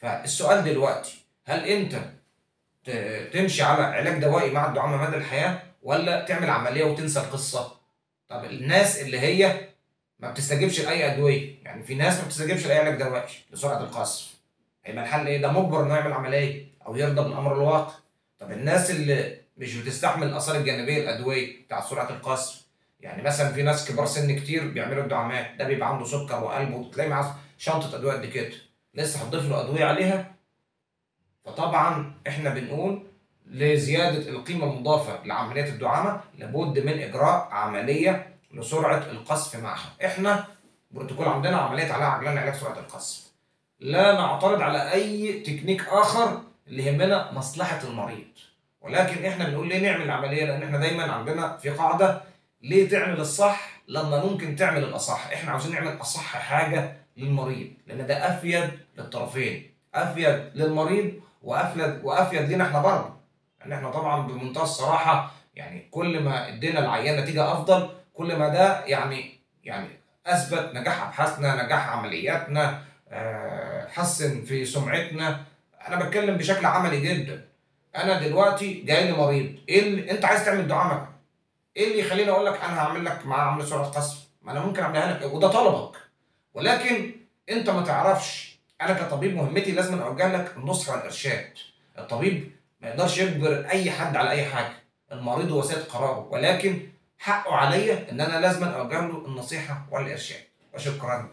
فالسؤال دلوقتي هل انت ت- تمشي على علاج دوائي مع الدعامه مدى الحياه ولا تعمل عمليه وتنسى القصه طب الناس اللي هي ما بتستجيبش لاي ادويه يعني في ناس ما بتستجيبش لاي علاج دوائي لسرعه القصف هيبقى الحل ايه ده مجبر انه يعمل عمليه او يرضى بالامر الواقع طب الناس اللي مش بتستحمل الاثار الجانبيه الادويه بتاع سرعه القصف يعني مثلا في ناس كبار سن كتير بيعملوا الدعامات ده بيبقى عنده سكر وقلب وتلاقي معاه شنطه ادويه قد كده لسه هتضيف له ادويه عليها فطبعا احنا بنقول لزياده القيمه المضافه لعمليات الدعامه لابد من اجراء عمليه لسرعه القصف معها احنا بروتوكول عندنا عمليه علاج عجلان علاج سرعه القصف لا نعترض على اي تكنيك اخر اللي يهمنا مصلحه المريض ولكن احنا بنقول ليه نعمل العمليه لان احنا دايما عندنا في قاعده ليه تعمل الصح لما ممكن تعمل الاصح احنا عاوزين نعمل اصح حاجه للمريض لان ده افيد للطرفين افيد للمريض وافيد وافيد لينا احنا برضه لان احنا طبعا بمنتهى الصراحه يعني كل ما ادينا العيان نتيجه افضل كل ما ده يعني يعني اثبت نجاح ابحاثنا نجاح عملياتنا آه، حسن في سمعتنا انا بتكلم بشكل عملي جدا انا دلوقتي جاي لي مريض ايه اللي انت عايز تعمل دعامه ايه اللي يخليني اقول لك انا هعمل لك معاه عمليه سرعه قصف ما انا ممكن اعملها لك وده طلبك ولكن انت ما تعرفش انا كطبيب مهمتي لازم اوجه لك النصح والارشاد الطبيب ما يقدرش يجبر اي حد على اي حاجه المريض هو سيد قراره ولكن حقه عليا ان انا لازم اوجه له النصيحه والارشاد وشكرا